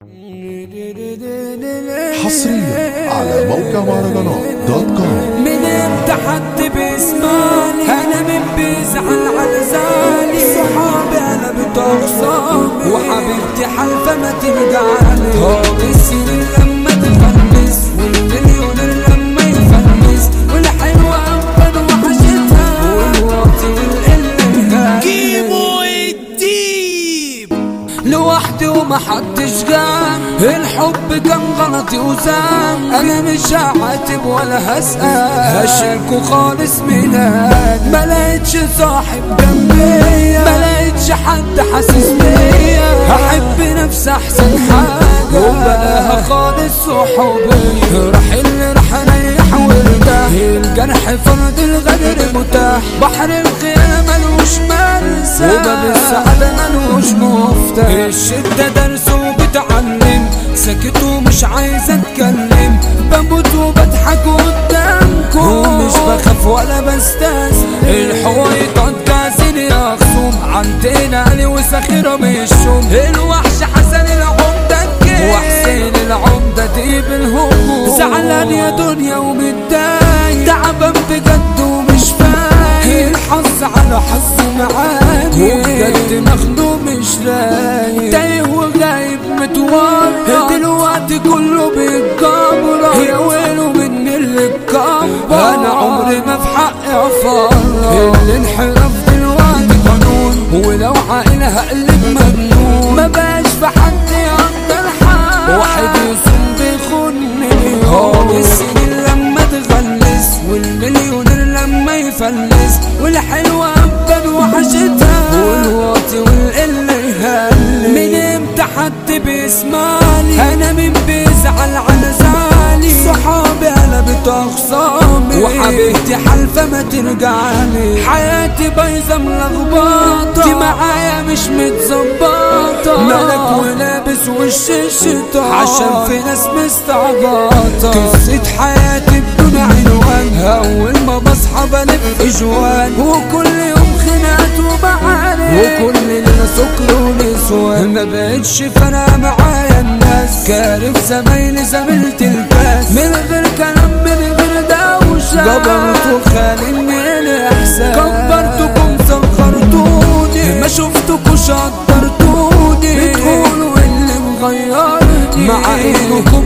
حصريا على موقع مهرجانات دوت كوم من امتى حد بيسمعني انا من بيزعل على زعلي صحابي انا بتخصامي وحبيبتي حلفة ما ترجعلي هو السنين لما تفلس والمليون لما يفلس والحلوة ابدا وحشتها والواطي والقلة كيمو الديب لوحدي ومحدش جام الحب كان غلطي وزام انا مش هعاتب ولا هسأل هشيلكوا خالص ميلاد ما لقيتش صاحب جنبي ما لقيتش حد حاسس بيا هحب نفسي احسن حاجة وبلاها خالص صحوبية راح اللي راح اريح وارتاح الجرح فرد الغدر متاح بحر الخيانة ملوش مرسى وباب السعادة ملوش مفتاح الشدة درس وبتعلم ساكت ومش عايز اتكلم بموت وبضحك قدامكم ومش بخاف ولا بستسلم الحوايط عالكاسين يا خصوم عندنا علي وسخيرة مش شوم الوحش حسن العمدة الجيل وحسين العمدة ديب الهموم زعلان يا دنيا ومتضايق تعبان بجد ومش فايق الحظ على حظ معاني وبجد مخنوق مش رايق تايه وغايب متورط دلوقتي كله بيتجبر يا ويله من اللي اتكبر انا عمري ما في حقي افرط الانحراف دلوقتي قانون ولو عاقل هقلب مجنون ما بقاش في حد يقدر حق واحد يصوم بيخونني هو السنين لما تغلس والمليون لما يفلس والحلوة أبد وحشتها والواطي والقلة يهلس من امتى حد بيسمعني انا مين بيزعل على زعلي صحابي قلبت اخصامي وحبيبتي حلفة ما ترجعلي حياتي بايظة ملخبطة دي معايا مش متظبطة ملك ولابس وش الشيطان عشان في ناس مستعبطة قصة حياتي بدون عنوان اول ما بصحى بلف اجوان وكل يوم خناقات ومعارك وكل ليلة سكر ونسوان ما بقتش فانا معايا الناس كارف زمايلي زميلة الكاس من غير كلام من غير دوشة جبرت وخالي من الاحساس كبرتكم صغرتوني ما شفتكوش قدرتوني بتقولوا اللي مغيرني مع انكم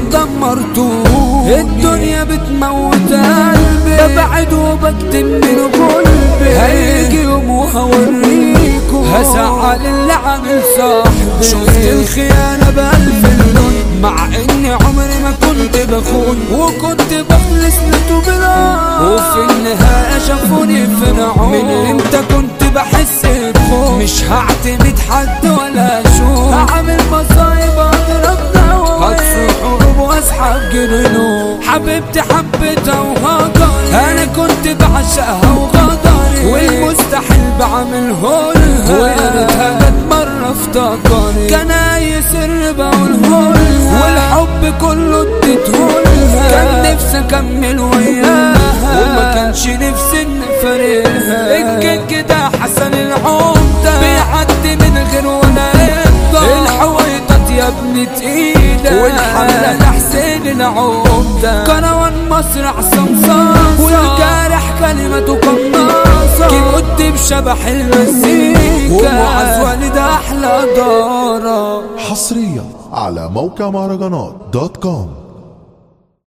دمرتوني الدنيا بتموت قلبي ببعد وبكتم من قلبي هيجي يوم وهوريكم هزعل اللي عامل صاحبي شفت الخيانة بألف اللون مع اني عمري ما كنت بخون وكنت بخلص لتوبلا وفي النهاية شافوني فرعون من امتى كنت بحس بخوف مش هعتمد حد ولا اشوف هعمل مصايب اضرب دواء هتصيح حروب واسحب جنونه حبيبتي حبيتها وهجر انا كنت بعشقها وغدري والمستحيل بعمله لها ويا ريتها جت مرة افتكرت كان اي سر بقوله لها والحب كله اديتهولها كان نفسي اكمل وياها وما كانش نفسي نفارقها الكيك كده حسن العمدة بيعدي من غير ولا يرضى الحويطات يا ابن تقيلة والحملة لحسين العمدة كروان مسرح صمصاصة والجارح كلمته قناصة كيموت بشبح المزيكا ومعز والد احلى دارة حصريا على موقع مهرجانات دوت كوم